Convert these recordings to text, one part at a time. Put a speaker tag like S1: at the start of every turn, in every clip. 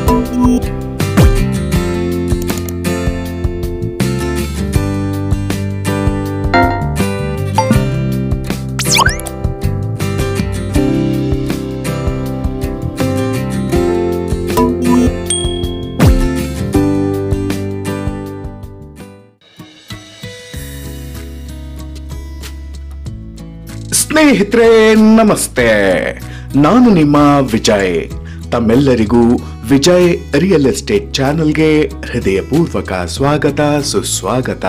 S1: ಸ್ನೇಹಿತರೆ ನಮಸ್ತೆ ನಾನು ನಿಮ್ಮ ವಿಜಯ್ ತಮ್ಮೆಲ್ಲರಿಗೂ ವಿಜಯ್ ರಿಯಲ್ ಎಸ್ಟೇಟ್ ಚಾನೆಲ್ಗೆ ಹೃದಯಪೂರ್ವಕ ಸ್ವಾಗತ ಸುಸ್ವಾಗತ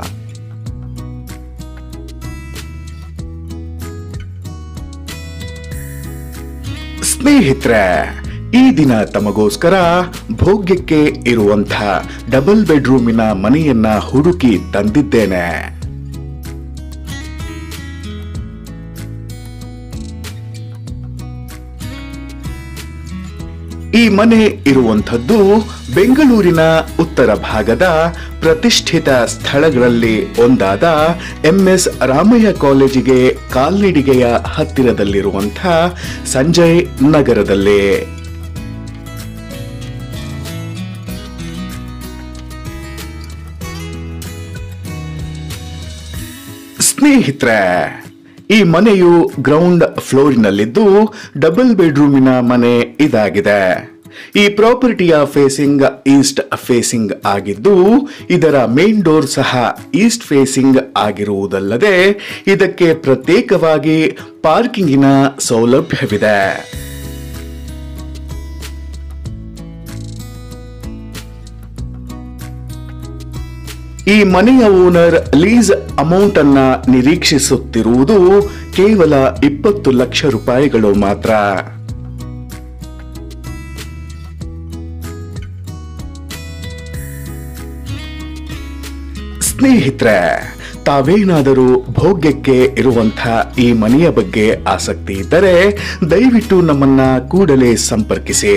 S1: ಸ್ನೇಹಿತರೆ ಈ ದಿನ ತಮಗೋಸ್ಕರ ಭೋಗ್ಯಕ್ಕೆ ಇರುವಂಥ ಡಬಲ್ ಬೆಡ್ರೂಮಿನ ಮನೆಯನ್ನ ಹುಡುಕಿ ತಂದಿದ್ದೇನೆ ಈ ಮನೆ ಇರುವಂಥದ್ದು ಬೆಂಗಳೂರಿನ ಉತ್ತರ ಭಾಗದ ಪ್ರತಿಷ್ಠಿತ ಸ್ಥಳಗಳಲ್ಲಿ ಒಂದಾದ ಎಂಎಸ್ ರಾಮಯ್ಯ ಕಾಲೇಜಿಗೆ ಕಾಲ್ನಡಿಗೆಯ ಹತ್ತಿರದಲ್ಲಿರುವಂಥ ಸಂಜಯ್ ನಗರದಲ್ಲಿ ಸ್ನೇಹಿತರೆ ಈ ಮನೆಯು ಗ್ರೌಂಡ್ ಫ್ಲೋರಿನಲ್ಲಿದ್ದು ಡಬಲ್ ಬೆಡ್ರೂಮಿನ ಮನೆ ಇದಾಗಿದೆ ಈ ಪ್ರಾಪರ್ಟಿಯ ಫೇಸಿಂಗ್ ಈಸ್ಟ್ ಫೇಸಿಂಗ್ ಆಗಿದ್ದು ಇದರ ಮೇನ್ ಡೋರ್ ಸಹ ಈಸ್ಟ್ ಫೇಸಿಂಗ್ ಆಗಿರುವುದಲ್ಲದೆ ಇದಕ್ಕೆ ಪ್ರತ್ಯೇಕವಾಗಿ ಪಾರ್ಕಿಂಗಿನ ಸೌಲಭ್ಯವಿದೆ ಈ ಮನೆಯ ಓನರ್ ಲೀಸ್ ಅಮೌಂಟ್ ಅನ್ನ ನಿರೀಕ್ಷಿಸುತ್ತಿರುವುದು ಕೇವಲ ಇಪ್ಪತ್ತು ಲಕ್ಷ ರೂಪಾಯಿಗಳು ಮಾತ್ರ ಸ್ನೇಹಿತರೆ ತಾವೇನಾದರೂ ಭೋಗ್ಯಕ್ಕೆ ಇರುವಂಥ ಈ ಮನೆಯ ಬಗ್ಗೆ ಆಸಕ್ತಿ ಇದ್ದರೆ ದಯವಿಟ್ಟು ನಮ್ಮನ್ನ ಕೂಡಲೇ ಸಂಪರ್ಕಿಸಿ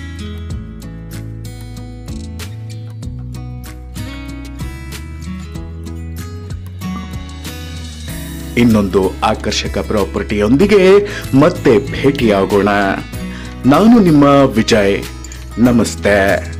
S1: ಇನ್ನೊಂದು ಆಕರ್ಷಕ ಪ್ರಾಪರ್ಟಿಯೊಂದಿಗೆ ಮತ್ತೆ ಭೇಟಿಯಾಗೋಣ ನಾನು ನಿಮ್ಮ ವಿಜಯ್ ನಮಸ್ತೆ